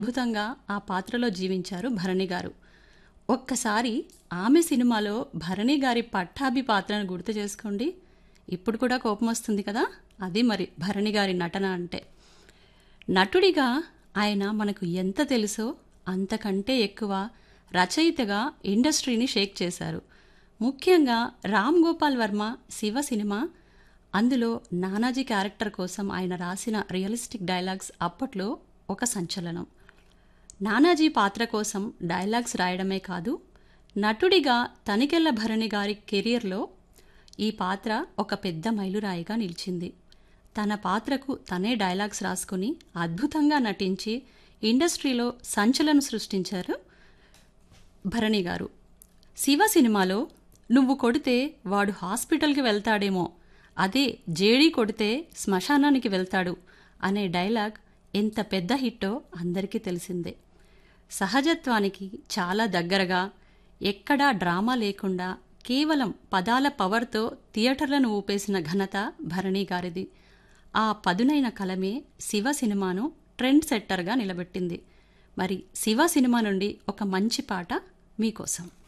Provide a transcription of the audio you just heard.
అద్భుతంగా ఆ పాత్రలో జీవించారు భరణి గారు ఒక్కసారి ఆమె సినిమాలో భరణి గారి పట్టాభి పాత్రను గుర్తు చేసుకోండి ఇప్పుడు కూడా కోపం వస్తుంది కదా అది మరి భరణి గారి నటన అంటే నటుడిగా ఆయన మనకు ఎంత తెలుసో అంతకంటే ఎక్కువ రచయితగా ఇండస్ట్రీని షేక్ చేశారు ముఖ్యంగా రామ్ గోపాల్ వర్మ శివ సినిమా అందులో నానాజీ క్యారెక్టర్ కోసం ఆయన రాసిన రియలిస్టిక్ డైలాగ్స్ అప్పట్లో ఒక సంచలనం నానాజీ పాత్ర కోసం డైలాగ్స్ రాయడమే కాదు నటుడిగా తనికెళ్ల భరణి గారి కెరియర్లో ఈ పాత్ర ఒక పెద్ద మైలురాయిగా నిలిచింది తన పాత్రకు తనే డైలాగ్స్ రాసుకుని అద్భుతంగా నటించి ఇండస్ట్రీలో సంచలనం సృష్టించారు భరణి గారు శివ సినిమాలో నువ్వు కొడితే వాడు హాస్పిటల్కి వెళ్తాడేమో అదే జేడీ కొడితే శ్మశానానికి వెళ్తాడు అనే డైలాగ్ ఎంత పెద్ద హిట్టో అందరికీ తెలిసిందే సహజత్వానికి చాలా దగ్గరగా ఎక్కడా డ్రామా లేకుండా కేవలం పదాల పవర్తో థియేటర్లను ఊపేసిన ఘనత భరణి గారిది ఆ పదునైన కలమే శివ సినిమాను ట్రెండ్ సెట్టర్గా నిలబెట్టింది మరి శివ సినిమా నుండి ఒక మంచి పాట మీకోసం